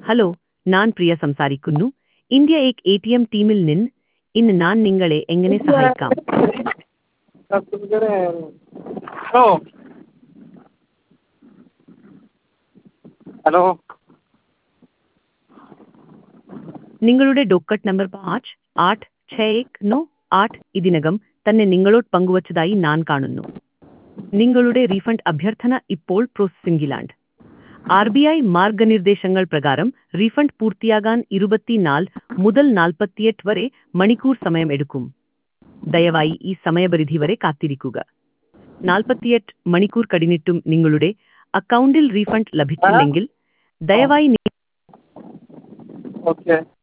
hello ഞാൻ പ്രിയ സംസാരിക്കുന്നു India എക് എ ടി എം ടീമിൽ നിന്ന് ഇന്ന് ഞാൻ നിങ്ങളെ എങ്ങനെ സഹായിക്കാം ഹലോ ഹലോ നിങ്ങളുടെ ഡോക്കറ്റ് നമ്പർ പാഞ്ച് ആട്ട് ഛ ഏക് നോ ആട്ട് ഇതിനകം തന്നെ നിങ്ങളോട് പങ്കുവച്ചതായി ഞാൻ കാണുന്നു നിങ്ങളുടെ റീഫണ്ട് അഭ്യർത്ഥന ഇപ്പോൾ പ്രോസസ്സിംഗിലാണ് ആർ ബി ഐ മാർഗനിർദ്ദേശങ്ങൾ പ്രകാരം റീഫണ്ട് പൂർത്തിയാകാൻ ഇരുപത്തിനാല് മുതൽ നാൽപ്പത്തിയെട്ട് വരെ മണിക്കൂർ സമയം എടുക്കും ദയവായി ഈ സമയപരിധി വരെ കാത്തിരിക്കുക നാൽപ്പത്തിയെട്ട് മണിക്കൂർ കഴിഞ്ഞിട്ടും നിങ്ങളുടെ അക്കൗണ്ടിൽ റീഫണ്ട് ലഭിച്ചില്ലെങ്കിൽ ദയവായി നി- ഓക്കെ